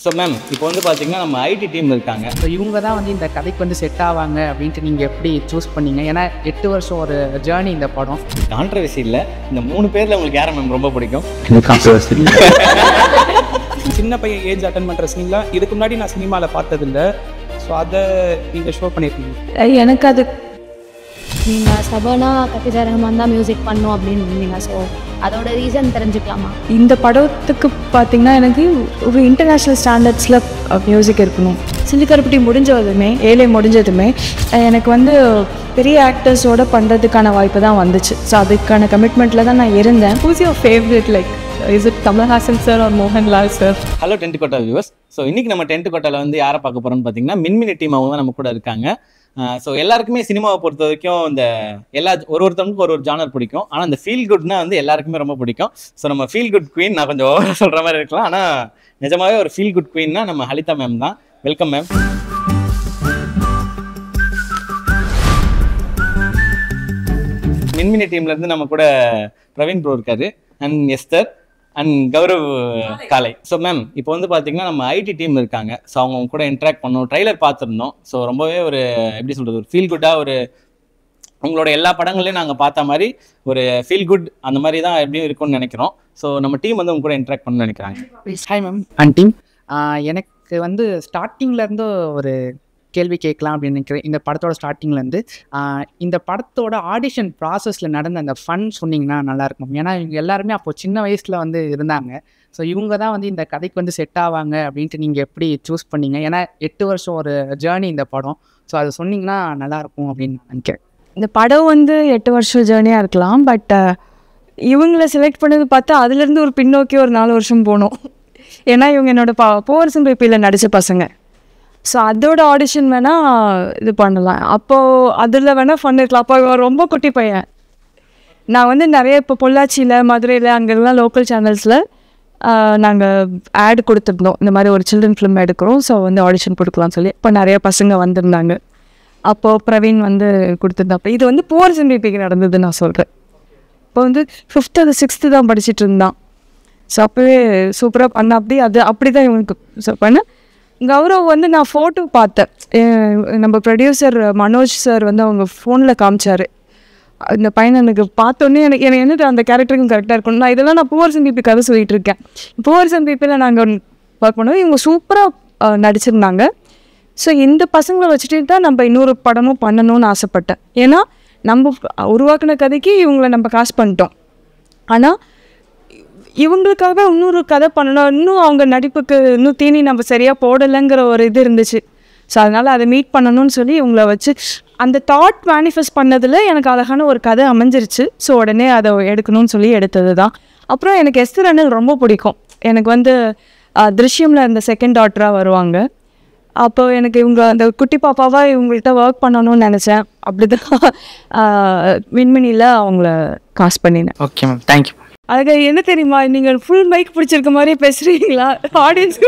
So ma'am இப்போ வந்து பார்த்தீங்கன்னா நம்ம ஐடி டீம் இருக்காங்க ஸோ இவங்க தான் வந்து இந்த கதைக்கு வந்து செட் ஆவாங்க அப்படின்ட்டு நீங்கள் எப்படி சூஸ் பண்ணீங்க ஏன்னா எட்டு வருஷம் ஒரு ஜேர்னி இந்த படம் கான்ட்ரவர்சி இல்லை இந்த மூணு பேரில் உங்களுக்கு யாரை மேம் ரொம்ப பிடிக்கும் சின்ன பையன் ஏஜ் அட்டன் பண்ணுற சீன்லாம் இதுக்கு முன்னாடி நான் சினிமாவில் பார்த்ததில்ல ஸோ அதை நீங்கள் ஷோ பண்ணியிருக்கீங்க எனக்கு அது நீங்கள் சபனா கபிதா ரஹ்மான் தான் மியூசிக் பண்ணும் அப்படின்னு இருந்தீங்க ஸோ அதோட ரீசன் தெரிஞ்சுக்கலாமா இந்த படத்துக்கு பார்த்தீங்கன்னா எனக்கு ஒரு இன்டர்நேஷ்னல் ஸ்டாண்டர்ட்ஸில் மியூசிக் இருக்கணும் சில்லிக்கருப்பட்டி முடிஞ்சதுமே ஏழை முடிஞ்சதுமே அஹ் எனக்கு வந்து பெரிய ஆக்டர்ஸோட பண்ணுறதுக்கான வாய்ப்பு தான் வந்துச்சு ஸோ அதுக்கான கமிட்மெண்ட்டில் தான் நான் இருந்தேன் who's your favourite like is it Kamal Haasan sir or Mohanlal sir hello Tent Kotta viewers so இன்னைக்கு நம்ம டென்ட் கோட்டாவில் வந்து யாரை பார்க்க போகிறோம்னு பார்த்தீங்கன்னா மின்மினி டீம் அவங்க தான் நம்ம கூட இருக்காங்க ஸோ எல்லாருக்குமே சினிமாவை பொறுத்த வரைக்கும் இந்த எல்லா ஒரு ஒருத்தவங்களுக்கும் ஒரு ஒரு ஜானர் பிடிக்கும் ஆனால் இந்த ஃபீல் குட்னா வந்து எல்லாருக்குமே ரொம்ப பிடிக்கும் ஸோ நம்ம ஃபீல் குட் குவீன் நான் கொஞ்சம் ஓவராக சொல்கிற மாதிரி இருக்கலாம் ஆனால் நிஜமாவே ஒரு ஃபீல் குட் குவீன்னா நம்ம ஹலிதா மேம் தான் வெல்கம் மேம் மின்மினி டீம்ல இருந்து நம்ம கூட பிரவீன் ப்ரோ இருக்காரு அண்ட் எஸ்தர் அண்ட் கௌரவ் காலை ஸோ மேம் இப்போ வந்து பார்த்தீங்கன்னா நம்ம ஐடி டீம் இருக்காங்க ஸோ அவங்க கூட இன்ட்ராக்ட் பண்ணோம் ட்ரைலர் பார்த்துருந்தோம் ஸோ ரொம்பவே ஒரு எப்படி சொல்கிறது ஒரு ஃபீல் குட்டாக ஒரு உங்களோட எல்லா படங்களையும் நாங்கள் பார்த்த மாதிரி ஒரு ஃபீல் குட் அந்த மாதிரி தான் எப்படியும் இருக்கும்னு நினைக்கிறோம் ஸோ நம்ம டீம் வந்து உங்க கூட இன்ட்ராக்ட் பண்ண நினைக்கிறாங்க ஹாய் மேம் அண்ட் டீம் எனக்கு வந்து ஸ்டார்டிங்லேருந்து ஒரு கேள்வி கேட்கலாம் அப்படின்னு நினைக்கிறேன் இந்த படத்தோட ஸ்டார்டிங்லேருந்து இந்த படத்தோட ஆடிஷன் ப்ராசஸில் நடந்த அந்த ஃபன் சொன்னீங்கன்னா நல்லாயிருக்கும் ஏன்னா இவங்க எல்லாருமே அப்போ சின்ன வயசில் வந்து இருந்தாங்க ஸோ இவங்க தான் வந்து இந்த கதைக்கு வந்து செட் ஆவாங்க அப்படின்ட்டு நீங்கள் எப்படி சூஸ் பண்ணீங்க ஏன்னா எட்டு வருஷம் ஒரு ஜேர்னி இந்த படம் ஸோ அதை சொன்னீங்கன்னா நல்லாயிருக்கும் அப்படின்னு நான் நினைக்கிறேன் இந்த படம் வந்து எட்டு வருஷம் ஜேர்னியாக இருக்கலாம் பட் இவங்கள செலக்ட் பண்ணது பார்த்தா அதுலேருந்து ஒரு பின்னோக்கி ஒரு நாலு வருஷம் போனோம் ஏன்னா இவங்க என்னோட பா போர்சன் பேப்பியில் நடித்த பசங்க ஸோ அதோட ஆடிஷன் வேணால் இது பண்ணலாம் அப்போது அதில் வேணால் ஃபன் இருக்கலாம் அப்போ இவன் ரொம்ப குட்டி பையன் நான் வந்து நிறைய இப்போ பொள்ளாச்சியில் மதுரையில் அங்கெல்லாம் லோக்கல் சேனல்ஸில் நாங்கள் ஆட் கொடுத்துருந்தோம் இந்த மாதிரி ஒரு சில்ட்ரன் ஃபிலிம் எடுக்கிறோம் ஸோ வந்து ஆடிஷன் கொடுக்கலாம்னு சொல்லி இப்போ நிறைய பசங்க வந்திருந்தாங்க அப்போது பிரவீன் வந்து கொடுத்துருந்தாப்ப இது வந்து போர் சிம்பிக்கு நடந்தது நான் சொல்கிறேன் இப்போ வந்து ஃபிஃப்த்து அது சிக்ஸ்த்து தான் படிச்சுட்டு இருந்தான் ஸோ அப்போவே சூப்பராக பண்ண அப்படி அது அப்படி தான் இவனுக்கு ஸோ பண்ண கௌரவ் வந்து நான் ஃபோட்டோ பார்த்தேன் அஹ் நம்ம ப்ரொடியூசர் மனோஜ் சார் வந்து அவங்க ஃபோனில் காமிச்சார் இந்த பையனை எனக்கு பார்த்தோன்னே எனக்கு எனக்கு என்ன அந்த கேரக்டருக்கும் கரெக்டாக இருக்கணும் நான் இதெல்லாம் நான் புவர் சந்திப்பி கதை சொல்லிட்டு இருக்கேன் புவர் சந்திப்பில் நாங்கள் ஒர்க் பண்ணுவோம் இவங்க சூப்பராக நடிச்சிருந்தாங்க ஸோ இந்த பசங்களை வச்சுட்டு தான் நம்ம இன்னொரு படமும் பண்ணணும்னு ஆசைப்பட்டேன் ஏன்னா நம்ம உருவாக்கின கதைக்கு இவங்களை நம்ம காசு பண்ணிட்டோம் ஆனால் இவங்களுக்காக இன்னொரு கதை பண்ணணும் இன்னும் அவங்க நடிப்புக்கு இன்னும் தீனி நம்ம சரியாக போடலைங்கிற ஒரு இது இருந்துச்சு ஸோ அதனால் அதை மீட் பண்ணணும்னு சொல்லி இவங்கள வச்சு அந்த தாட் மேனிஃபெஸ்ட் பண்ணதில் எனக்கு அழகான ஒரு கதை அமைஞ்சிருச்சு ஸோ உடனே அதை எடுக்கணும்னு சொல்லி எடுத்தது தான் அப்புறம் எனக்கு எஸ்தர் அண்ணல் ரொம்ப பிடிக்கும் எனக்கு வந்து அஹ், திருஷ்யமில் இந்த செகண்ட் டாட்டராக வருவாங்க அப்போ எனக்கு இவங்க அந்த குட்டி பாப்பாவாக இவங்கள்ட்ட ஒர்க் பண்ணணும்னு நினச்சேன் அப்படி தான் விண்மினியில் அவங்கள காசு பண்ணினேன் ஓகே மேம் தேங்க்யூ அதுக்கு என்ன தெரியுமா நீங்கள் ஃபுல் மைக் பிடிச்சிருக்க மாதிரியே பேசுகிறீங்களா ஆடியன்ஸ்க்கு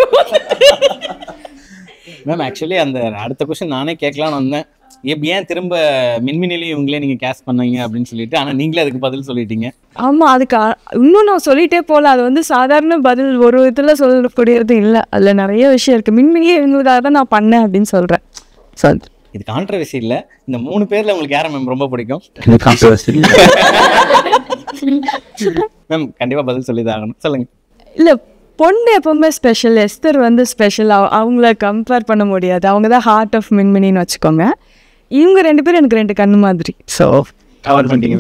மேம் ஆக்சுவலி அந்த அடுத்த கொஸ்டின் நானே கேட்கலான்னு வந்தேன் எப்படி ஏன் திரும்ப மின்மினிலையும் இவங்களே நீங்கள் கேஸ் பண்ணீங்க அப்படின்னு சொல்லிட்டு ஆனால் நீங்களே அதுக்கு பதில் சொல்லிட்டீங்க ஆமாம் அதுக்கு அ- இன்னும் நான் சொல்லிட்டே போகல அது வந்து சாதாரண பதில் ஒரு இதில் சொல்லக்கூடியது இல்லை அதில் நிறைய விஷயம் இருக்குது மின்மினியே இவங்களுக்காக தான் நான் பண்ணேன் அப்படின்னு சொல்கிறேன் ஸோ இது கான்ட்ரவர்சி இல்லை இந்த மூணு பேரில் உங்களுக்கு யாரை மேம் ரொம்ப பிடிக்கும் மேம் கண்டிப்பாக பதில் சொல்லி தான் ஆகணும் சொல்லுங்கள் இல்லை பொண்ணு எப்பவுமே ஸ்பெஷல் எஸ்தர் வந்து ஸ்பெஷல் அவங்கள கம்பேர் பண்ண முடியாது அவங்க தான் ஹார்ட் ஆஃப் மின்மினின்னு வச்சுக்கோங்க இவங்க ரெண்டு பேரும் எனக்கு ரெண்டு கண்ணு மாதிரி ஸோ கவர் பண்ணிட்டீங்க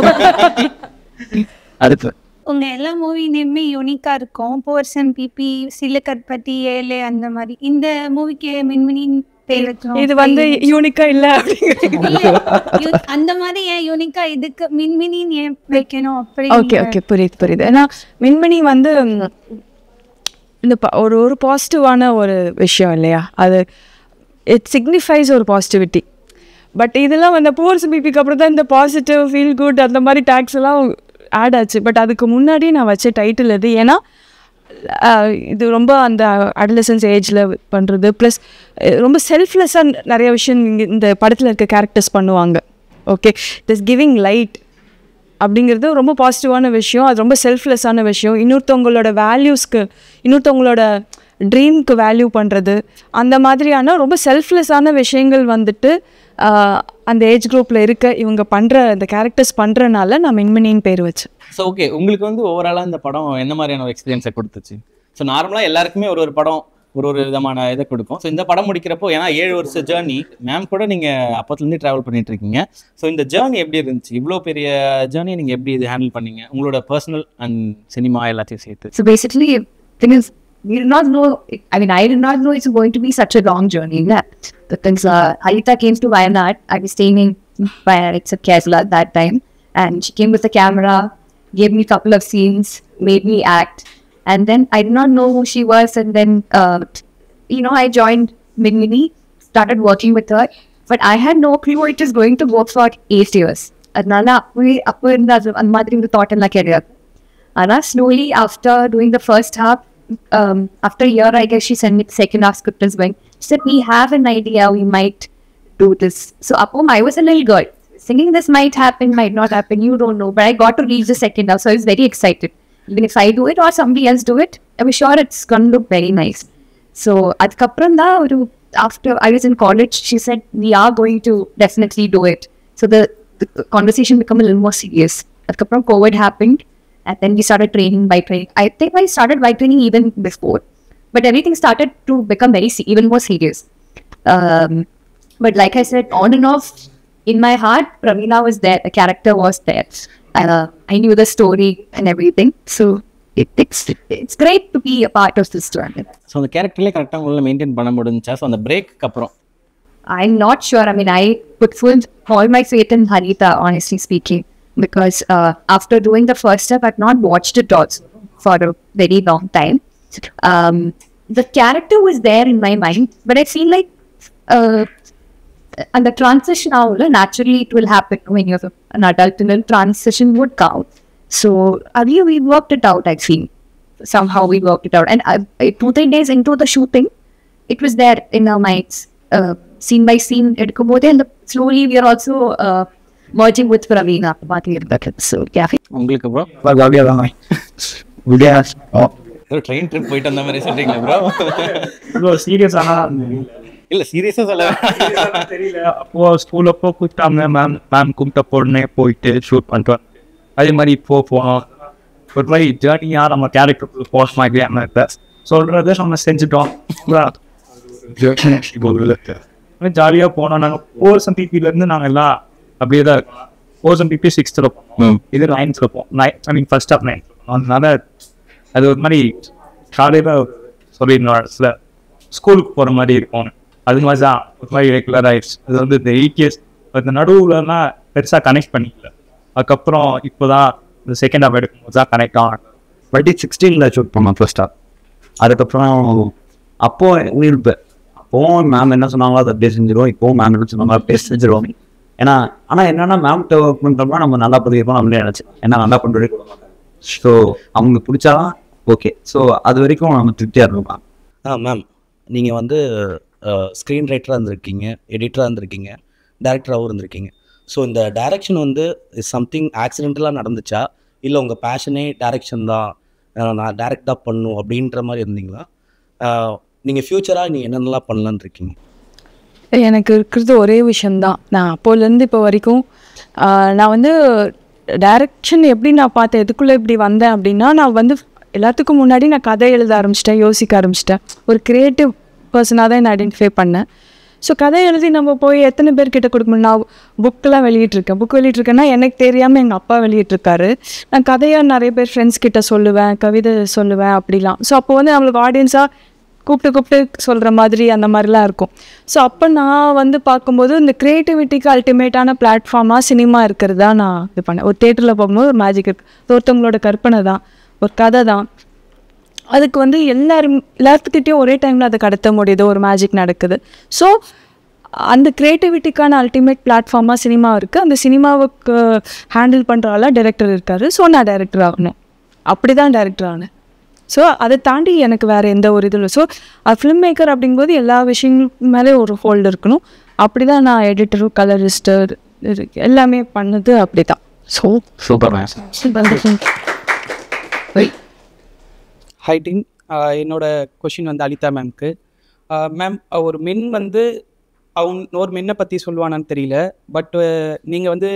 அடுத்து உங்க எல்லா மூவி நேமே யூனிக்கா இருக்கும் போர்சன் பிபி சிலுக்கற்பட்டி ஏழு அந்த மாதிரி இந்த மூவிக்கு மின்மினி பேர் வச்சோம். இது வந்து யூனிக்கா இல்லை அப்படிங்கிறது இல்ல, யூ- அந்த மாதிரி ஏன் யூனிக்கா இதுக்கு மின்மினி ஏன் வைக்கணும் அப்படி ஓகே ஓகே புரியுது புரியுது ஏன்னா மின்மினி வந்து ம், இந்த ப- ஒரு ஒரு பாசிட்டிவான ஒரு விஷயம் இல்லையா அது இட் சிக்னிஃபைஸ் ஒரு பாசிட்டிவிட்டி பட் இதெல்லாம் வந்து போர்ஸ் பிபிக்கு அப்புறம் தான் இந்த பாசிட்டிவ் ஃபீல் குட் அந்த மாதிரி டேக்ஸ் எல்லாம் ஆட் ஆச்சு பட் அதுக்கு முன்னாடி நான் வச்ச டைட்டில் இது ஏன்னா அஹ், இது ரொம்ப அந்த அடலசன்ஸ் ஏஜில் பண்ணுறது ப்ளஸ் ரொம்ப செல்ஃப்லெஸ்ஸாக நிறைய விஷயம் இங்க இந்த படத்தில் இருக்க கேரக்டர்ஸ் பண்ணுவாங்க ஓகே திஸ் கிவிங் லைட் அப்படிங்கிறது ரொம்ப பாசிட்டிவான விஷயம் அது ரொம்ப செல்ஃப்லெஸ்ஸான விஷயம் இன்னொருத்தவங்களோட வேல்யூஸ்க்கு இன்னொருத்தவங்களோட ட்ரீம்க்கு வேல்யூ பண்ணுறது அந்த மாதிரியான ரொம்ப செல்ஃப்லெஸ்ஸான விஷயங்கள் வந்துட்டு ஆஹ், அந்த ஏஜ் குரூப்பில் இருக்க இவங்க பண்ணுற இந்த கேரக்டர்ஸ் பண்ணுறனால நான் மின்மினின்னு பேர் வச்சேன் ஸோ ஓகே உங்களுக்கு வந்து ஓவராலாக இந்த படம் என்ன மாதிரியான ஒரு எக்ஸ்பீரியன்ஸை கொடுத்துச்சு ஸோ நார்மலாக எல்லாருக்குமே ஒரு ஒரு படம் ஒரு ஒரு விதமான இதை கொடுக்கும் ஸோ இந்த படம் முடிக்கிறப்போ ஏன்னா ஏழு வருஷ ஜேர்னி மேம் கூட நீங்கள் அப்போத்துலேருந்து ட்ராவல் பண்ணிட்டு இருக்கீங்க ஸோ இந்த ஜேர்னி எப்படி இருந்துச்சு இவ்வளோ பெரிய ஜேர்னியை நீங்கள் எப்படி இது ஹேண்டில் பண்ணீங்க உங்களோட பர்சனல் அண்ட் சினிமா எல்லாத்தையும் சேர்த்து So basically, thing is, we did not know. I mean, I did not know it's going to be such a long journey. Yeah. Because uh, Alita came to Wayanad. I was staying in Wayanad, except Kerala at that time, and she came with a camera, gave me a couple of scenes, made me act, and then I did not know who she was, and then uh, you know, I joined Minmini, started working with her, but I had no clue it was going to go for eight years. அதனால அப்பவே அப்போ இருந்த அது அந்த மாதிரி ஒரு thought எல்லாம் கிடையாது Anna slowly after doing the first half, um, after a year, I guess she sent me the second half script as well. She said, We have an idea, we might do this. So up home, I was a little girl. Singing this might happen, might not happen, you don't know. But I got to read the second half, so I was very excited. Even if I do it or somebody else do it, I'm sure it's gonna look very nice. So அதுக்கப்புறம் தான் ஒரு after I was in college, she said, We are going to definitely do it. So the, the conversation became a little more serious. அதுக்கப்புறம் COVID happened and then we started training by training. I think I started by training even before, but everything started to become very se- even more serious. Um, but like I said, on and off, in my heart, Pravina was there. The character was there. Uh, I knew the story and everything. So it, it's it's great to be a part of this story. So அந்த கேரக்டர்லேயே கரெக்டாக உங்களால் maintain பண்ண முடிஞ்சா so அந்த brake அப்புறம் I'm not sure. I mean, I put full all my faith in Harita, honestly speaking, because uh, after doing the first step, I've not watched it also for a very long time. Um, the character was there in my mind, but I feel like uh, and the transition now, naturally, it will happen when you're an adult, and then transition would count. So, I mean, we worked it out, I feel. Somehow we worked it out. And I, I- two, three days into the shooting, it was there in our minds, uh, scene by scene. எடுக்கும்போது and slowly we are also uh, merging with Pravina. So, yeah. உங்களுக்கு bro விடியா ஏதோ train trip போயிட்டு வந்த மாதிரி சொல்றீங்களா bro bro சீரியஸாக இல்ல சீரியஸா சொல்ல வேணாம். தெரியல அப்போ ஸ்கூல் அப்போ கூப்பிட்டாங்க மேம் மேம் கூப்பிட்ட உடனே போயிட்டு ஷூட் பண்ணிட்டு வந்தேன். அதே மாதிரி இப்போ போனோம் ஒரு மாதிரி ஜேர்னியாக நம்ம கேரக்டர் போஸ்ட் மாதிரி அந்த சொல்றதை நம்ம செஞ்சுட்டோம் ஜாலியாக போனோம் நாங்கள் போர்சன் பிபிலேருந்து நாங்கள் எல்லாம் அப்படியே தான் இருக்கோம் போர்சன் பிபி சிக்ஸ்த்தில் போவோம் இது நைன்த்தில் போவோம் nine I mean first of nine அதனால அது ஒரு மாதிரி காலையில் சொல்லியிருந்தோம் ஸ்கூலுக்கு போகிற மாதிரி இருக்கும் அது மாதிரி தான் ஒரு மாதிரி ரெகுலர் ஆயிடுச்சு அது வந்து இந்த எயிட் இயர்ஸ் இந்த நடுவுலலாம் பெருசாக கனெக்ட் பண்ணிக்கல அதுக்கப்புறம் இப்போ தான் இந்த செகண்ட் ஹாஃப் எடுக்கும்போது தான் கனெக்ட் ஆகும் டுவெண்ட்டி சிக்ஸ்டீனில் ஷூட் பண்ணோம் ஃபர்ஸ்ட்டாக அதுக்கப்புறம் அப்போ உயிர்ப்பு அப்போவும் மேம் என்ன சொன்னாங்களோ அதை அப்படியே செஞ்சிருவோம் இப்போவும் மேம் என்ன சொன்னாங்களோ அப்படியே செஞ்சிருவோம் ஏன்னா ஆனால் என்னன்னா மேம்கிட்ட ஒர்க் பண்ணுறோம்னா நம்ம நல்லா பண்ணிருப்போம் நம்மளே நினச்சேன் ஏன்னா நல்லா பண்ணுறது ஸோ அவங்க பிடிச்சாதான் ஓகே ஸோ அது வரைக்கும் நம்ம திருப்தியாக இருக்கும் மேம் ஆ மேம் நீங்கள் வந்து ஸ்க்ரீன் ரைட்டராக இருந்திருக்கீங்க எடிட்டராக இருந்திருக்கீங்க டேரக்டராகவும் இருந்திருக்கீங்க ஸோ இந்த டைரக்ஷன் வந்து சம்திங் ஆக்சிடென்டலாக நடந்துச்சா இல்லை உங்கள் பேஷனே டைரக்ஷன் தான் அஹ் நான் டேரெக்டாக பண்ணும் அப்படின்ற மாதிரி இருந்தீங்களா நீங்கள் ஃப்யூச்சராக நீங்கள் என்னென்னலாம் பண்ணலான்னு இருக்கீங்க எனக்கு இருக்கிறது ஒரே விஷயம்தான் நான் அப்போலேருந்து இப்போ வரைக்கும் ஆஹ், நான் வந்து டைரக்ஷன் எப்படி நான் பார்த்தேன் எதுக்குள்ளே இப்படி வந்தேன் அப்படின்னா நான் வந்து எல்லாத்துக்கும் முன்னாடி நான் கதை எழுத ஆரம்பிச்சிட்டேன் யோசிக்க ஆரம்பிச்சிட்டேன் ஒரு க்ரியேட்டிவ் பர்சனாக தான் என்னை ஐடென்டிஃபை பண்ணேன் ஸோ கதை எழுதி நம்ம போய் எத்தனை பேர்கிட்ட கொடுக்க முடியும் நான் புக்கெலாம் வெளியிட்டிருக்கேன் புக் வெளியிட்டிருக்கேன்னா எனக்கு தெரியாமல் எங்கள் அப்பா வெளியிட்டிருக்காரு நான் கதையை நிறைய பேர் ஃப்ரெண்ட்ஸ் கிட்ட சொல்லுவேன் கவிதை சொல்லுவேன் அப்படிலாம் ஸோ அப்போ வந்து நம்மளுக்கு ஆடியன்ஸாக கூப்பிட்டு கூப்பிட்டு சொல்கிற மாதிரி அந்த மாதிரிலாம் இருக்கும் ஸோ அப்போ நான் வந்து பார்க்கும்போது இந்த க்ரியேட்டிவிட்டிக்கு அல்டிமேட்டான பிளாட்ஃபார்மாக சினிமா இருக்கிறது தான் நான் இது பண்ணேன் ஒரு தேட்டரில் போகும்போது ஒரு மேஜிக் இருக்கு ஒருத்தவங்களோட கற்பனை தான் ஒரு கதை தான் அதுக்கு வந்து எல்லாரும் எல்லாத்துக்கிட்டேயும் ஒரே டைமில் அதை கடத்த முடியுது ஒரு மேஜிக் நடக்குது ஸோ அந்த க்ரியேட்டிவிட்டிக்கான அல்டிமேட் பிளாட்ஃபார்மாக சினிமா இருக்குது அந்த சினிமாவுக்கு ஹேண்டில் பண்ணுற ஆளாக டைரக்டர் இருக்கார் ஸோ நான் டைரக்டர் ஆகணும் அப்படி தான் டைரக்டர் ஆனேன் ஸோ அதை தாண்டி எனக்கு வேறு எந்த ஒரு இதுவும் இல்லை ஸோ ஃபிலிம் மேக்கர் அப்படிங்கும்போது எல்லா விஷயங்கள் மேலே ஒரு ஹோல்டு இருக்கணும் அப்படி தான் நான் எடிட்டரும் கலரிஸ்டர் எல்லாமே பண்ணது அப்படி தான் so super ma'am hi team ஆஹ் என்னோட கொஷின் வந்து அலிதா மேம்க்கு மேம் ஒரு மென் வந்து அவங்க ஒரு மென்னை பற்றி சொல்லுவானான்னு தெரியல பட் நீங்கள் வந்து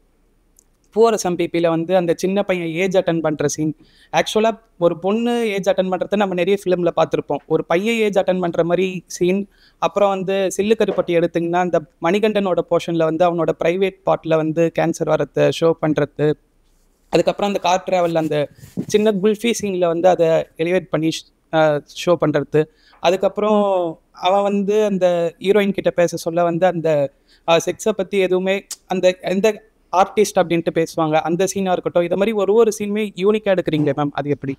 புவர் சம் பிபியில் வந்து அந்த சின்ன பையன் ஏஜ் அட்டன் பண்ணுற சீன் ஆக்சுவலாக ஒரு பொண்ணு ஏஜ் அட்டன் பண்ணுறத நம்ம நிறைய ஃபிலிமில் பார்த்துருப்போம் ஒரு பையன் ஏஜ் அட்டன் பண்ணுற மாதிரி சீன் அப்புறம் வந்து சில்லு கருப்பட்டி எடுத்திங்கன்னா அந்த மணிகண்டனோட போர்ஷனில் வந்து அவனோட ப்ரைவேட் பார்ட்டில் வந்து கேன்சர் வரத்தை ஷோ பண்ணுறது அதுக்கப்புறம் அந்த கார் ட்ராவலில் அந்த சின்ன குல்ஃபி சீனில் வந்து அதை எலிவேட் பண்ணி ஷோ பண்ணுறது அதுக்கப்புறம் அவன் வந்து அந்த ஹீரோயின் கிட்ட பேச சொல்ல வந்து அந்த செக்ஸை பற்றி எதுவுமே அந்த எந்த ஆர்டிஸ்ட் அப்படின்ட்டு பேசுவாங்க அந்த சீனாக இருக்கட்டும் இதை மாதிரி ஒரு ஒரு சீனுமே யூனிக்காக எடுக்கிறீங்களே மேம் அது எப்படி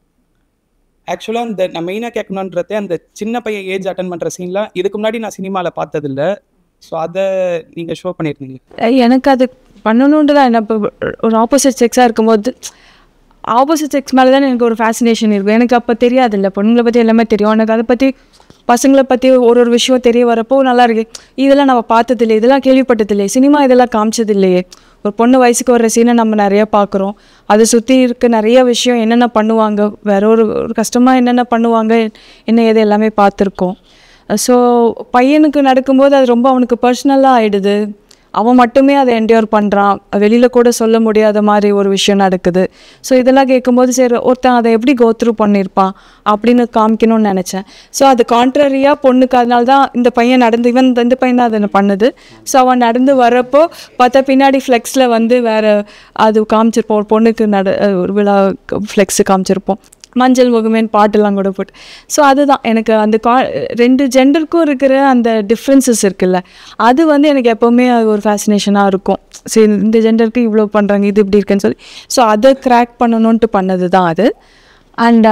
ஆக்சுவலாக அந்த நான் மெயினாக கேட்கணுன்றதே அந்த சின்ன பையன் ஏஜ் அட்டன் பண்ணுற சீன்லாம் இதுக்கு முன்னாடி நான் சினிமாவில் பார்த்ததில்ல ஸோ அதை நீங்கள் ஷோ பண்ணியிருந்தீங்க அஹ் எனக்கு அது பண்ணணுன்ட்டு தான் என்ன இப்போ ஒரு ஆப்போசிட் செக்ஸாக இருக்கும்போது ஆப்போசிட் செக்ஸ் மேலே தான் எனக்கு ஒரு ஃபேசினேஷன் இருக்கும் எனக்கு அப்போ தெரியாதுல்ல பொண்ணுங்களை பற்றி எல்லாமே தெரியும் எனக்கு அதை பற்றி பசங்களை பற்றி ஒரு ஒரு விஷயம் தெரிய வரப்போ நல்லா இருக்கு இதெல்லாம் நம்ம பார்த்ததில்லை இதெல்லாம் கேள்விப்பட்டதில்லை சினிமா இதெல்லாம் காமிச்சது இல்லையே ஒரு பொண்ணு வயசுக்கு வர்ற சீனை நம்ம நிறைய பார்க்குறோம் அதை சுற்றி இருக்க நிறைய விஷயம் என்னென்ன பண்ணுவாங்க வேற ஒரு ஒரு கஷ்டமாக என்னென்ன பண்ணுவாங்க என்ன ஏது எல்லாமே பார்த்துருக்கோம் ஸோ பையனுக்கு நடக்கும்போது அது ரொம்ப அவனுக்கு பர்சனலாக ஆயிடுது அவன் மட்டுமே அதை என்டியோர் பண்ணுறான் வெளியில் கூட சொல்ல முடியாத மாதிரி ஒரு விஷயம் நடக்குது ஸோ இதெல்லாம் கேட்கும்போது சரி ஒருத்தன் அதை எப்படி கோத்ரூ பண்ணியிருப்பான் அப்படின்னு காமிக்கணும்னு நினச்சேன் ஸோ அது கான்ட்ரரியாக பொண்ணுக்கு அதனால தான் இந்த பையன் நடந்து இவன் இந்த- இந்த பையன் தான் அதை பண்ணுது ஸோ அவன் நடந்து வரப்போ பார்த்தா பின்னாடி ஃப்ளெக்ஸில் வந்து வேறு அது காமிச்சிருப்போம் ஒரு பொண்ணுக்கு நட ஒரு விழா ஃப்ளெக்ஸு காமிச்சிருப்போம் மஞ்சள் முகமேன் பாட்டெல்லாம் கூட போட்டு ஸோ அதுதான் எனக்கு அந்த கா ரெண்டு ஜெண்டருக்கும் இருக்கிற அந்த டிஃப்ரென்சஸ் இருக்குல்ல அது வந்து எனக்கு எப்போவுமே அது ஒரு ஃபேசினேஷனாக இருக்கும் சரி இந்த ஜெண்டருக்கு இவ்வளோ பண்ணுறாங்க இது இப்படி இருக்குன்னு சொல்லி ஸோ அதை கிராக் பண்ணணுன்ட்டு பண்ணது தான் அது அண்ட்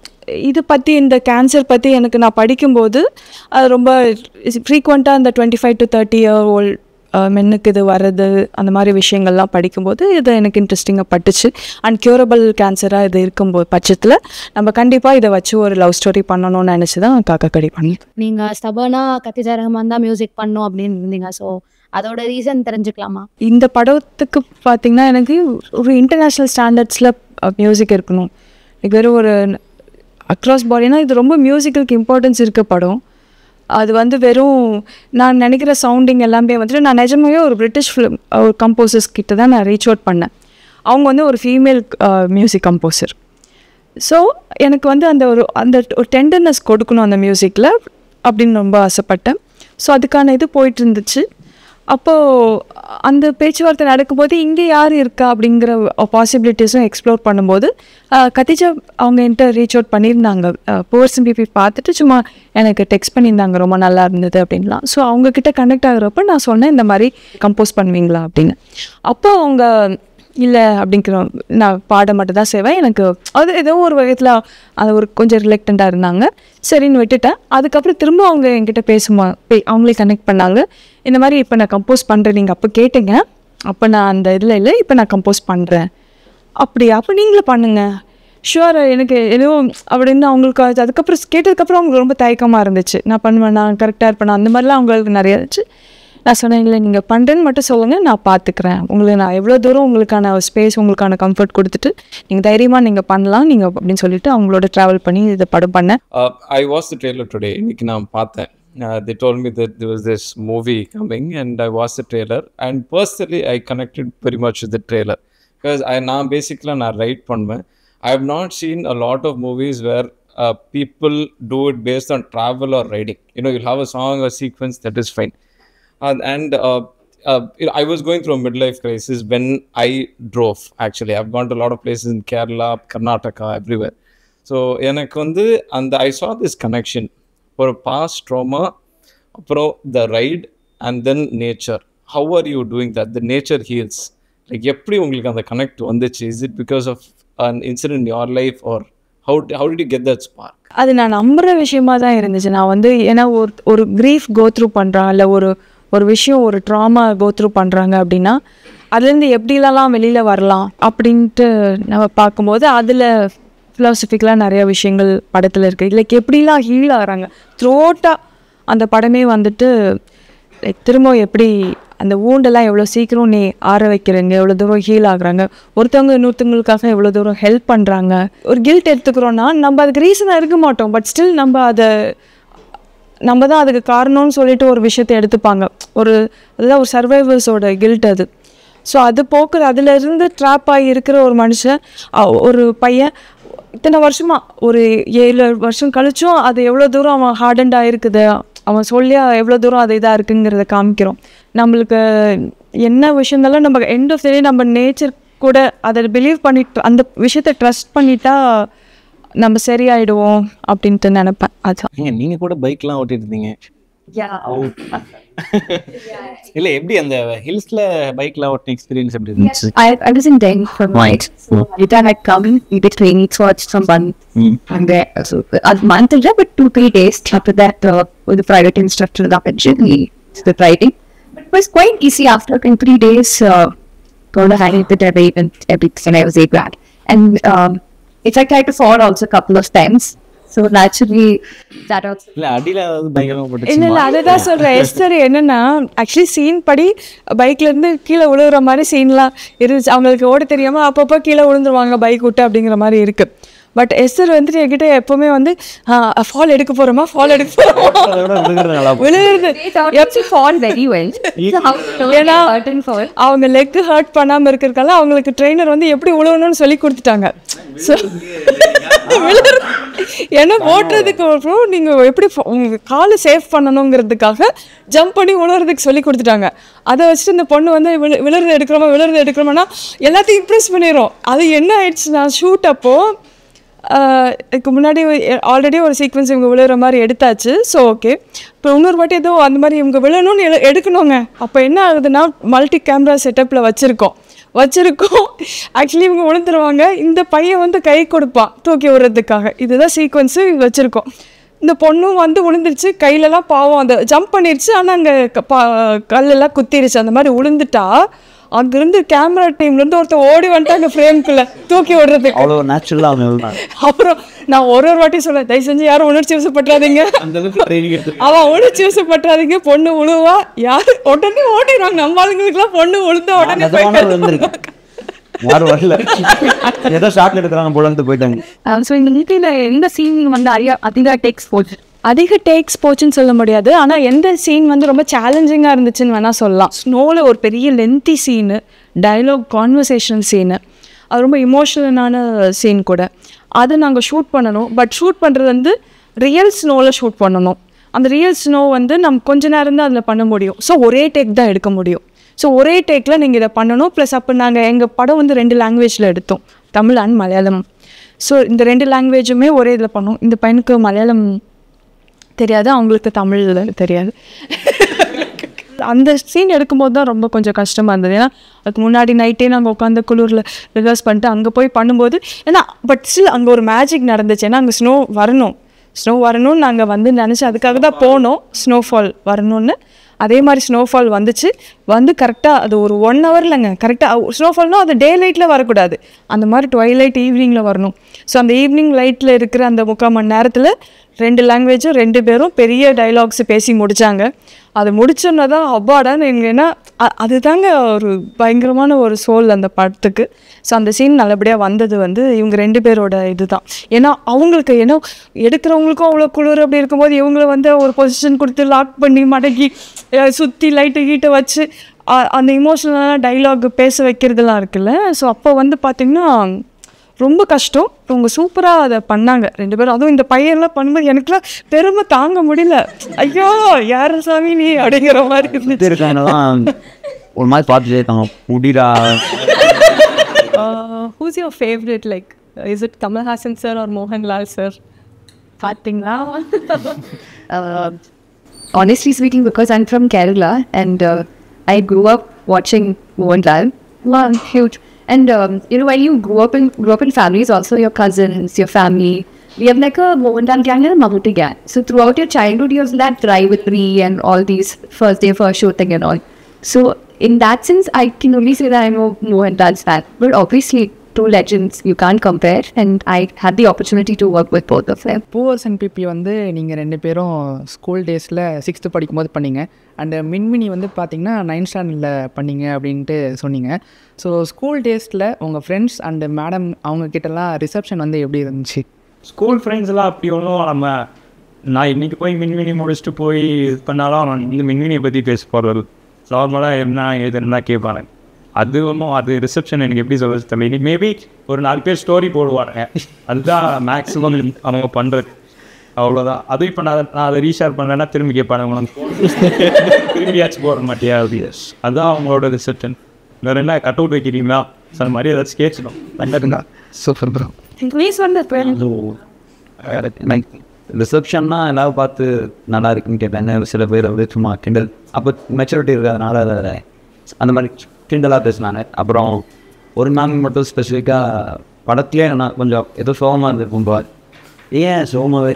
இது பற்றி இந்த கேன்சர் பற்றி எனக்கு நான் படிக்கும்போது அது ரொம்ப ஃப்ரீக்வெண்ட்டாக இந்த twenty five to thirty year old மென்னுக்கு இது வர்றது அந்த மாதிரி விஷயங்கள்லாம் படிக்கும்போது இது எனக்கு இன்ட்ரெஸ்டிங்காக பட்டுச்சு அண்ட் க்யூரபிள் கேன்சராக இது இருக்கும்போது பட்சத்தில் நம்ம கண்டிப்பாக இதை வச்சு ஒரு லவ் ஸ்டோரி பண்ணணும்னு நினச்சி தான் காக்கா கடி பண்ணி நீங்கள் ஸ்டபனா கத்திஜா ரஹ்மான் தான் மியூசிக் பண்ணும் அப்படின்னு இருந்தீங்க ஸோ அதோட ரீசன் தெரிஞ்சுக்கலாமா இந்த படத்துக்கு பார்த்தீங்கன்னா எனக்கு ஒரு இன்டர்நேஷ்னல் ஸ்டாண்டர்ட்ஸில் மியூசிக் இருக்கணும் இது வெறும் ஒரு அக்ராஸ் பாடினா இது ரொம்ப மியூசிக்கலுக்கு இம்பார்ட்டன்ஸ் இருக்க படம் அது வந்து வெறும் நான் நினைக்கிற சவுண்டிங் எல்லாமே வந்துட்டு நான் நிஜமாவே ஒரு பிரிட்டிஷ் ஃபிலிம் ஒரு கம்போசர்ஸ் கிட்ட தான் நான் ரீச் அவுட் பண்ணேன் அவங்க வந்து ஒரு ஃபீமேல் மியூசிக் கம்போசர் ஸோ எனக்கு வந்து அந்த ஒரு அந்த ஒரு டெண்டர்னஸ் கொடுக்கணும் அந்த மியூசிக்கில் அப்படின்னு ரொம்ப ஆசைப்பட்டேன் ஸோ அதுக்கான இது போயிட்டு இருந்துச்சு அப்போது அந்த பேச்சுவார்த்தை நடக்கும்போது இங்கே யார் இருக்கா அப்படிங்கிற பாசிபிலிட்டிஸும் எக்ஸ்ப்ளோர் பண்ணும்போது ஆஹ், கத்திஜா அவங்க என்கிட்ட ரீச் அவுட் பண்ணியிருந்தாங்க போர்சன் பிபி பார்த்துட்டு சும்மா எனக்கு டெக்ஸ்ட் பண்ணியிருந்தாங்க ரொம்ப நல்லா இருந்தது அப்படின்லாம் ஸோ அவங்கக்கிட்ட கனெக்ட் ஆகுறப்ப நான் சொன்னேன் இந்த மாதிரி கம்போஸ் பண்ணுவீங்களா அப்படின்னு அப்போ அவங்க இல்லை அப்படிங்கிற நான் பாட மட்டும் தான் செய்வேன் எனக்கு அது ஏதோ ஒரு விதத்தில் அது ஒரு கொஞ்சம் ரிலக்டண்ட்டாக இருந்தாங்க சரின்னு விட்டுட்டேன் அதுக்கப்புறம் திரும்ப அவங்க என்கிட்ட பேசுமா பே- அவங்களே கனெக்ட் பண்ணாங்க இந்த மாதிரி இப்போ நான் கம்போஸ் பண்ணுறேன் நீங்கள் அப்போ கேட்டீங்க அப்போ நான் அந்த இதில் இல்லை இப்போ நான் கம்போஸ் பண்ணுறேன் அப்படியா அப்போ நீங்களும் பண்ணுங்க ஷுவர் எனக்கு எதுவும் அப்படின்னு அவங்களுக்கு அது அதுக்கப்புறம் கேட்டதுக்கப்புறம் அவங்களுக்கு ரொம்ப தயக்கமாக இருந்துச்சு நான் பண்ணுவேன் நான் கரெக்டாக இருப்பேன் அந்த மாதிரிலாம் அவங்களுக்கு நிறைய இருந்துச்சு நான் சொன்னேன் இல்லை நீங்கள் பண்ணுறேன்னு மட்டும் சொல்லுங்கள் நான் பார்த்துக்கிறேன் உங்களுக்கு நான் எவ்வளோ தூரம் உங்களுக்கான ஸ்பேஸ் உங்களுக்கான கம்ஃபர்ட் கொடுத்துட்டு நீங்கள் தைரியமாக நீங்கள் பண்ணலாம் நீங்கள் அப்படின்னு சொல்லிட்டு அவங்களோட ட்ராவல் பண்ணி இதை படம் பண்ணேன் Uh, I watched the trailer today. இன்னைக்கு நான் பார்த்தேன் Uh, they told me that there was this movie coming and I watched the trailer and personally I connected very much with the trailer because I நான் basically நான் write பண்ணுவேன் I have not seen a lot of movies where uh, people do it based on travel or riding you know you'll have a song or sequence that is fine uh, and uh, uh, you know, I was going through a midlife crisis when I drove. Actually, I've gone to a lot of places in Kerala, Karnataka, everywhere. So எனக்கு வந்து அந்த I saw this connection ஒரு past trauma அப்புறம் the right and then nature how are you doing that the nature heals like எப்படி உங்களுக்கு அந்த connect வந்துச்சு is it because of an incident your life or how how did you get that spark அது நான் நம்புகிற விஷயமா தான் இருந்துச்சு நான் வந்து ஏன்னா ஒரு ஒரு க்ரீஃப் கோத்ரூ பண்ணுறான் இல்லை ஒரு ஒரு விஷயம் ஒரு ட்ராமா கோத்ரூ பண்ணுறாங்க அப்படின்னா அதுலேருந்து எப்படிலலாம் வெளியில் வரலாம் அப்படின்ட்டு நம்ம பார்க்கும்போது அதில் ஃபிலாசபிக்கலாக நிறைய விஷயங்கள் படத்தில் இருக்குது லைக் எப்படிலாம் ஹீல் ஆகிறாங்க த்ரோட்டாக அந்த படமே வந்துட்டு லைக் திரும்ப எப்படி அந்த wound-எல்லாம் எவ்வளோ சீக்கிரம் நீ ஆற வைக்கிறீங்க எவ்வளோ தூரம் ஹீல் ஆகுறாங்க ஒருத்தவங்க இன்னொருத்தவங்களுக்காக எவ்வளோ தூரம் ஹெல்ப் பண்ணுறாங்க ஒரு கில்ட் எடுத்துக்கிறோன்னா நம்ம அதுக்கு ரீசனாக இருக்க மாட்டோம் பட் ஸ்டில் நம்ம அதை நம்ம தான் அதுக்கு காரணம்னு சொல்லிட்டு ஒரு விஷயத்தை எடுத்துப்பாங்க ஒரு அதுதான் ஒரு சர்வைவர்ஸோட கில்ட் அது ஸோ அது போக்குற அதுலேருந்து ட்ராப் ஆகி இருக்கிற ஒரு மனுஷன் அ- ஒரு பையன் இத்தனை வருஷமா ஒரு ஏழு வருஷம் கழிச்சும் அது எவ்வளோ தூரம் அவன் ஹார்டண்ட் ஆகிருக்குது அவன் சொல்லி எவ்வளோ தூரம் அது இதாக இருக்குங்கிறத காமிக்கிறோம் நம்மளுக்கு என்ன விஷயந்தாலும் நம்ம எண்ட் ஆஃப் டே நம்ம நேச்சர் கூட அதை பிலீவ் பண்ணிட்டு அந்த விஷயத்தை ட்ரஸ்ட் பண்ணிட்டா நம்ம சரியாயிடுவோம் அப்படின்ட்டு நினைப்பேன் அதான் ஏங்க நீங்க கூட பைக்லாம் ஓட்டிட்டு இருந்தீங்க இல்ல எப்படி அந்த ஹில்ஸ்ல பைக்ல ஓட்டின எக்ஸ்பீரியன்ஸ் எப்படி இருந்துச்சு I, I was in Delhi for night. So Rita had come in, we did training to watch some fun. And there, so a month ago, but two, three days after that, uh, with the private instructor, the pension, he did riding. But it was quite easy after in three days, uh, going to hang with the Debbie and everything, I was a grad. And um, in fact, I had to fall also a couple of times. So naturally, that also. இல்ல அடியில ஏதாவது பயங்கரமா இல்ல போட்டுச்சு இல்ல அதுதான் சொல்றேன் Esther என்னன்னா ஆக்சுவலி சீன் படி பைக்ல இருந்து கீழே விழுகுற மாதிரி சீன்லாம் இருந்துச்சு அவங்களுக்கு ஓட தெரியாம அப்பப்போ கீழே விழுந்துருவாங்க பைக் விட்டு அப்படிங்கிற மாதிரி இருக்கு பட் எஸ்தர் வந்துட்டு என்கிட்ட எப்பவுமே வந்து ஃபால் எடுக்க போறோமா ஃபால் எடுக்க போறோமா விழுகிறது They fall very well. So how to ஏன்னா hurt and fall. அவங்க லெக் ஹர்ட் பண்ணாம இருக்கிறதுக்காக அவங்களுக்கு ட்ரெயினர் வந்து எப்படி உழவணும்னு சொல்லி கொடுத்துட்டாங்க ஸோ ஏன்னா ஓட்டுறதுக்கு அப்புறம் நீங்க எப்படி ஃப- உங்க காலை சேஃப் பண்ணணுங்கிறதுக்காக ஜம்ப் பண்ணி உழுறதுக்கு சொல்லி கொடுத்துட்டாங்க அதை வச்சுட்டு இந்த பொண்ணு வந்து விழு விழுறது எடுக்கிறோமா விழுறது எடுக்கிறோமானா எல்லாத்தையும் இம்ப்ரெஸ் பண்ணிடும் அது என்ன ஆயிடுச்சுன்னா ஷூட் அப்போ ஆஹ் இதுக்கு முன்னாடி ஆல்ரெடி ஒரு சீக்வன்ஸ் இவங்க விழுற மாதிரி எடுத்தாச்சு ஸோ ஓகே இப்போ இன்னொரு வாட்டி ஏதோ அந்த மாதிரி இவங்க விழணும்னு எடு- எடுக்கணுங்க அப்போ என்ன ஆகுதுன்னா மல்டி கேமரா செட்டப்பில் வச்சுருக்கோம் வச்சுருக்கோம் ஆக்சுவலி இவங்க விழுந்துருவாங்க இந்த பையன் வந்து கை கொடுப்பான் தூக்கி விடுறதுக்காக இதுதான் சீக்வன்ஸு வச்சுருக்கோம் இந்த பொண்ணும் வந்து விழுந்துருச்சு கையிலலாம் பாவம் அந்த ஜம்ப் பண்ணிருச்சு ஆனால் அங்கே கல்லெல்லாம் குத்திருச்சு அந்த மாதிரி விழுந்துட்டா அங்கிருந்து கேமரா டீம்லேருந்து ஒருத்தர் ஓடி வந்துட்டாங்க ஃப்ரேம்குள்ளே தூக்கி விடுறதுக்கு அவ்வளோ நேச்சுரலாக அவங்க எழுதினாங்க அப்புறம் நான் ஒரு ஒரு வாட்டி சொல்ல தயவு செஞ்சு யாரும் உணர்ச்சி வசப்பட்டுறாதீங்க அந்த அளவுக்கு ட்ரைனிங் எடுத்து அவன் உணர்ச்சி வசப்பட்டுறாதீங்க பொண்ணு உழுவா யாரு உடனே ஓடிடுவாங்க நம்ம ஆளுங்களுக்குலாம் பொண்ணு உழுந்த உடனே நிஜமான போயிட்டு விழுந்திருக்கு யாரும் வரல ஏதோ ஷார்ட் எடுக்கிறாங்க போலன்ட்டு போயிட்டாங்க ஸோ இந்த மூவியில் எந்த சீன் வந்து அதிக அதிக டேக்ஸ் போச்சு அதிக டேக்ஸ் போச்சுன்னு சொல்ல முடியாது ஆனால் எந்த சீன் வந்து ரொம்ப சேலஞ்சிங்காக இருந்துச்சுன்னு வேணால் சொல்லலாம் ஸ்னோவில் ஒரு பெரிய lengthy scene dialogue conversational scene அது ரொம்ப இமோஷனலான சீன் கூட அதை நாங்கள் ஷூட் பண்ணணும் பட் ஷூட் பண்ணுறது வந்து ரியல் ஸ்னோவில் ஷூட் பண்ணணும் அந்த ரியல் ஸ்னோ வந்து நம்ம கொஞ்ச நேரம் தான் அதில் பண்ண முடியும் ஸோ ஒரே டேக் தான் எடுக்க முடியும் ஸோ ஒரே டேக்கில் நீங்கள் இதை பண்ணணும் ப்ளஸ் அப்போ நாங்கள் எங்கள் படம் வந்து ரெண்டு லாங்குவேஜில் எடுத்தோம் தமிழ் அண்ட் மலையாளம் ஸோ இந்த ரெண்டு லாங்குவேஜுமே ஒரே இதில் பண்ணோம் இந்த பையனுக்கு மலையாளம் தெரியாது அவங்களுக்கு தமிழ் தெரியாது அந்த சீன் எடுக்கும்போது தான் ரொம்ப கொஞ்சம் கஷ்டமாக இருந்தது ஏன்னா அதுக்கு முன்னாடி நைட்டே நாங்கள் உட்காந்து குளிரில் ரிஹர்ஸ் பண்ணிட்டு அங்கே போய் பண்ணும்போது ஏன்னா பட் ஸ்டில் அங்கே ஒரு மேஜிக் நடந்துச்சு ஏன்னா அங்கே ஸ்னோ வரணும் ஸ்னோ வரணும்னு நாங்கள் வந்து நினச்சி அதுக்காக தான் போனோம் ஸ்னோஃபால் வரணும்னு அதே மாதிரி ஸ்னோஃபால் வந்துச்சு வந்து கரெக்டாக அது ஒரு ஒன் ஹவர்லங்க கரெக்டாக ஸ்னோஃபால்னால் அது டே லைட்டில் வரக்கூடாது அந்த மாதிரி ட்வைலைட் ஈவினிங்கில் வரணும் ஸோ அந்த ஈவினிங் லைட்டில் இருக்கிற அந்த முக்கால் மணி நேரத்தில் ரெண்டு லாங்குவேஜும் ரெண்டு பேரும் பெரிய டைலாக்ஸ் பேசி முடித்தாங்க அது முடிச்சோன்னா தான் அப்பாடான்னு எங்க ஏன்னா அ- அதுதாங்க ஒரு பயங்கரமான ஒரு சோல் அந்த படத்துக்கு ஸோ அந்த சீன் நல்லபடியாக வந்தது வந்து இவங்க ரெண்டு பேரோட இதுதான் ஏன்னா அவங்களுக்கு ஏன்னா எடுக்கிறவங்களுக்கும் அவ்வளோ குளிர் அப்படி இருக்கும்போது இவங்கள வந்து ஒரு பொசிஷன் கொடுத்து லாக் பண்ணி மடக்கி சுற்றி லைட்டு கீட்டை வச்சு அ- அந்த இமோஷனலான டைலாக் பேச வைக்கிறதுலாம் இருக்குல்ல ஸோ அப்போ வந்து பார்த்திங்கன்னா ரொம்ப கஷ்டம் அவங்க சூப்பராக அதை பண்ணாங்க ரெண்டு பேரும் அதுவும் இந்த பையன்லாம் பண்ணும்போது எனக்குலாம் பெருமை தாங்க முடியல ஐயோ யார் சாமி நீ அப்படிங்கிற மாதிரி இருந்துச்சு இருக்காங்கலாம் ஒரு மாதிரி பார்த்துட்டே இருக்காங்க முடிடா who's your favorite? Like, uh, is it Kamal Hassan sir or Mohanlal sir? பார்த்தீங்களா uh, honestly speaking, because I'm from Kerala and uh, I grew up watching Mohanlal. Wow, huge. And um, you know, when you grew up in grew up in families, also your cousins, your family, we have like a Mohanlal gang and a Mammootty gang. So throughout your childhood, you have that rivalry and all these first day first show thing and all. So in that sense, I can only say that I'm a Mohanlal's fan. But obviously, two legends you can't compare. And I had the opportunity to work with both of them. பூவர்ஸ் and பிபி வந்து நீங்கள் ரெண்டு பேரும் school டேஸில் sixth படிக்கும்போது பண்ணீங்க and மின்மினி வந்து பார்த்தீங்கன்னா நைன்த் ஸ்டாண்டர்டில் பண்ணீங்க அப்படின்ட்டு சொன்னீங்க ஸோ ஸ்கூல் டேஸில் உங்கள் ஃப்ரெண்ட்ஸ் அண்டு மேடம் அவங்க கிட்டலாம் ரிசப்ஷன் வந்து எப்படி இருந்துச்சு ஸ்கூல் ஃப்ரெண்ட்ஸ் எல்லாம் அப்படி ஒன்றும் நம்ம நான் இன்னைக்கு போய் மின்மினி முடிச்சுட்டு போய் இது பண்ணாலும் அவன் இந்த மின்மினியை பற்றி பேச போகிறது நார்மலாக என்ன ஏதுன்னா கேட்பாங்க அது ஒன்றும் அது ரிசப்ஷன் எனக்கு எப்படி சொல்றது தெரியல மேபி ஒரு நாலு பேர் ஸ்டோரி போடுவாங்க அதுதான் மேக்ஸிமம் அவங்க பண்ணுறது அவ்வளோதான் அதுவும் இப்போ நான் நான் அதை ரீஷேர் பண்ணேன்னா திரும்பி கேட்பாங்க உனக்கு திரும்பியாச்சும் போட மாட்டியா அப்படி அதுதான் அவங்களோட ரிசப்ஷன் வேற என்ன கட் அவுட் வைக்கிறீங்களா So, அந்த மாதிரி ஏதாச்சும் கேட்கணும் நல்லதுங்க சூப்பர் ப்ரோ ப்ளீஸ் வந்து ரிசப்ஷன்னா எல்லாரும் பார்த்து நல்லா இருக்குன்னு கேட்டாங்க சில பேர் வந்து சும்மா கிண்டல் அப்போ மெச்சூரிட்டி இருக்கிறதுனால அதை அந்த மாதிரி கிண்டலாக பேசினாங்க அப்புறம் ஒரு மேம் மட்டும் ஸ்பெசிஃபிக்காக படத்துலேயே நான் கொஞ்சம் ஏதோ சோகமாக இருந்திருக்கும் பா ஏன் சோகமாகவே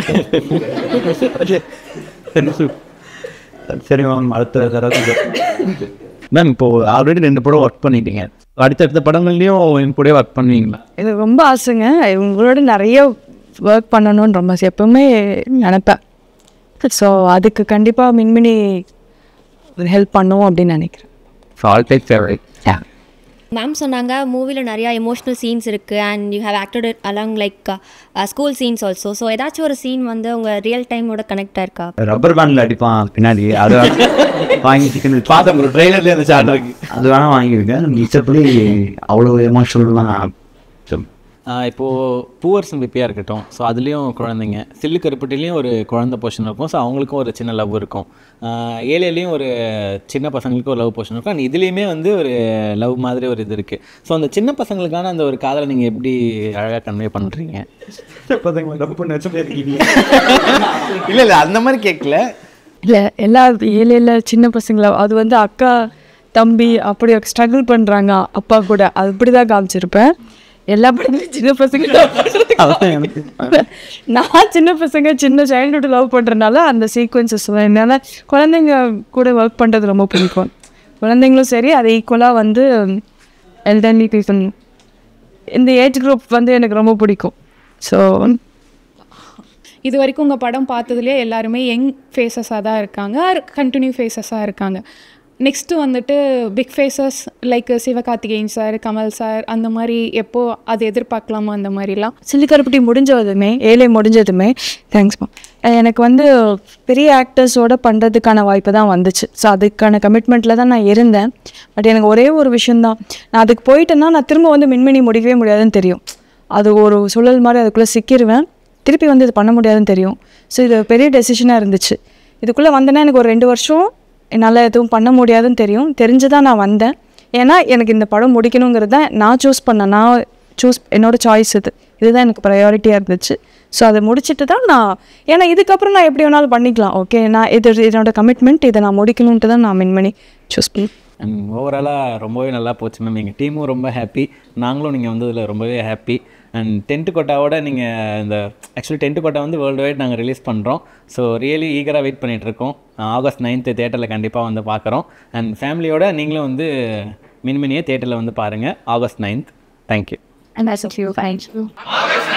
சரி மேம் அடுத்த தடவை மேம் இப்போ ஆல்ரெடி ரெண்டு படம் ஒர்க் பண்ணிட்டீங்க அடுத்தடுத்த படங்கள்லையும் என் கூடயே ஒர்க் பண்ணுவீங்களா எனக்கு ரொம்ப ஆசைங்க இவங்களோட நிறைய ஒர்க் பண்ணணும்னு ரொம்ப ஆசை. எப்பவுமே நினைப்பேன் ஸோ அதுக்கு கண்டிப்பாக மின்மினி ஹெல்ப் பண்ணுவோம் அப்படின்னு நினைக்கிறேன் so all take favourite ma'am சொன்னாங்க மூவியில் நிறையா எமோஷ்னல் சீன்ஸ் இருக்குது and you have acted along like school scenes also so ஏதாச்சும் ஒரு சீன் வந்து உங்கள் ரியல் டைமோட கனெக்டாக இருக்கா ரப்பர் பேண்டில் அடிப்பான் பின்னாடி அது வாங்கி பார்த்தேன் ஒரு ட்ரெயிலர்லேயே அந்த சாட் இருக்கு அது வேணா வாங்கியிருக்கேன் மிச்சப்படி அவ்வளோ எமோஷனல்லாம் ஆஹ் இப்போ பூவர்ஸ் பிப்பியாக இருக்கட்டும் ஸோ அதுலேயும் குழந்தைங்க சில்லு கருப்பட்டிலையும் ஒரு குழந்தை போர்ஷன் இருக்கும் ஸோ அவங்களுக்கும் ஒரு சின்ன லவ் இருக்கும் ஆஹ் ஏழையிலையும் ஒரு சின்ன பசங்களுக்கும் ஒரு லவ் போர்ஷன் இருக்கும் அண்ட் இதுலேயுமே வந்து ஒரு லவ் மாதிரி ஒரு இது இருக்குது ஸோ அந்த சின்ன பசங்களுக்கான அந்த ஒரு காதலை நீங்கள் எப்படி அழகாக கன்வே பண்ணுறீங்க லவ் பண்ண இல்லை இல்லை அந்த மாதிரி கேட்கல இல்லை எல்லா ஏழையில் சின்ன பசங்கள அது வந்து அக்கா தம்பி அப்படி ஸ்ட்ரகிள் பண்ணுறாங்க அப்பா கூட அது அப்படி தான் காமிச்சிருப்பேன் எல்லா படத்துலையும் சின்ன பசங்க love பண்றது. நான் சின்ன பசங்க சின்ன சைல்டுஹுட் லவ் பண்ணுறதுனால அந்த சீக்வன்சஸ் என்னால் குழந்தைங்க கூட ஒர்க் பண்ணுறது ரொம்ப பிடிக்கும் குழந்தைங்களும் சரி அதை ஈக்குவலாக வந்து எல்டர்லி பீப்புள் இந்த ஏஜ் குரூப் வந்து எனக்கு ரொம்ப பிடிக்கும் ஸோ இது வரைக்கும் உங்கள் படம் பார்த்ததுலேயே எல்லாருமே யங் ஃபேஸஸாக தான் இருக்காங்க ஆர் கண்டினியூ ஃபேஸஸாக இருக்காங்க நெக்ஸ்ட்டு வந்துட்டு big faces like Sivakarthikeyan sir Kamal sir அந்த மாதிரி எப்போ அது எதிர்பார்க்கலாமா அந்த மாதிரிலாம் சில்லிக்கருப்பட்டி முடிஞ்சதுமே ஏழை முடிஞ்சதுமே தேங்க்ஸ்மா எனக்கு வந்து பெரிய ஆக்டர்ஸோட பண்ணுறதுக்கான வாய்ப்பு தான் வந்துச்சு ஸோ அதுக்கான கமிட்மெண்ட்டில் தான் நான் இருந்தேன் பட் எனக்கு ஒரே ஒரு விஷயந்தான் நான் அதுக்கு போயிட்டேன்னா நான் திரும்ப வந்து மின்மினி முடிக்கவே முடியாதுன்னு தெரியும் அது ஒரு சுழல் மாதிரி அதுக்குள்ளே சிக்கிடுவேன் திருப்பி வந்து இது பண்ண முடியாதுன்னு தெரியும் ஸோ இது பெரிய டெசிஷனாக இருந்துச்சு இதுக்குள்ளே வந்தேன்னா எனக்கு ஒரு ரெண்டு வருஷம் என்னால் எதுவும் பண்ண முடியாதுன்னு தெரியும் தெரிஞ்சு தான் நான் வந்தேன் ஏன்னா எனக்கு இந்த படம் முடிக்கணுங்கிறது தான் நான் சூஸ் பண்ணேன் நான் சூஸ் என்னோட சாய்ஸ் இது இதுதான் எனக்கு ப்ரையாரிட்டியாக இருந்துச்சு ஸோ அதை முடிச்சுட்டு தான் நான் ஏன்னா இதுக்கப்புறம் நான் எப்படி வேணாலும் பண்ணிக்கலாம் ஓகே நான் இது என்னோட கமிட்மெண்ட் இதை நான் முடிக்கணுன்ட்டு தான் நான் மின் பண்ணி சூஸ் பண்ணி அண்ட் ஓவராலாக ரொம்பவே நல்லா போச்சு மேம் எங்கள் டீமும் ரொம்ப ஹாப்பி நாங்களும் நீங்கள் வந்ததில் ரொம்பவே ஹாப்பி அண்ட் டென்ட்டு கோட்டாவோட நீங்கள் இந்த ஆக்சுவலி டென்ட்டு கோட்டா வந்து வேர்ல்டு வைட் நாங்கள் ரிலீஸ் பண்ணுறோம் ஸோ ரியலி ஈகராக வெயிட் பண்ணிகிட்ருக்கோம் ஆகஸ்ட் நைன்த்து தேட்டரில் கண்டிப்பாக வந்து பார்க்குறோம் அண்ட் ஃபேமிலியோட நீங்களும் வந்து மின்மினியை தேட்டரில் வந்து பாருங்கள் August ninth thank you And that's a few. Thank you.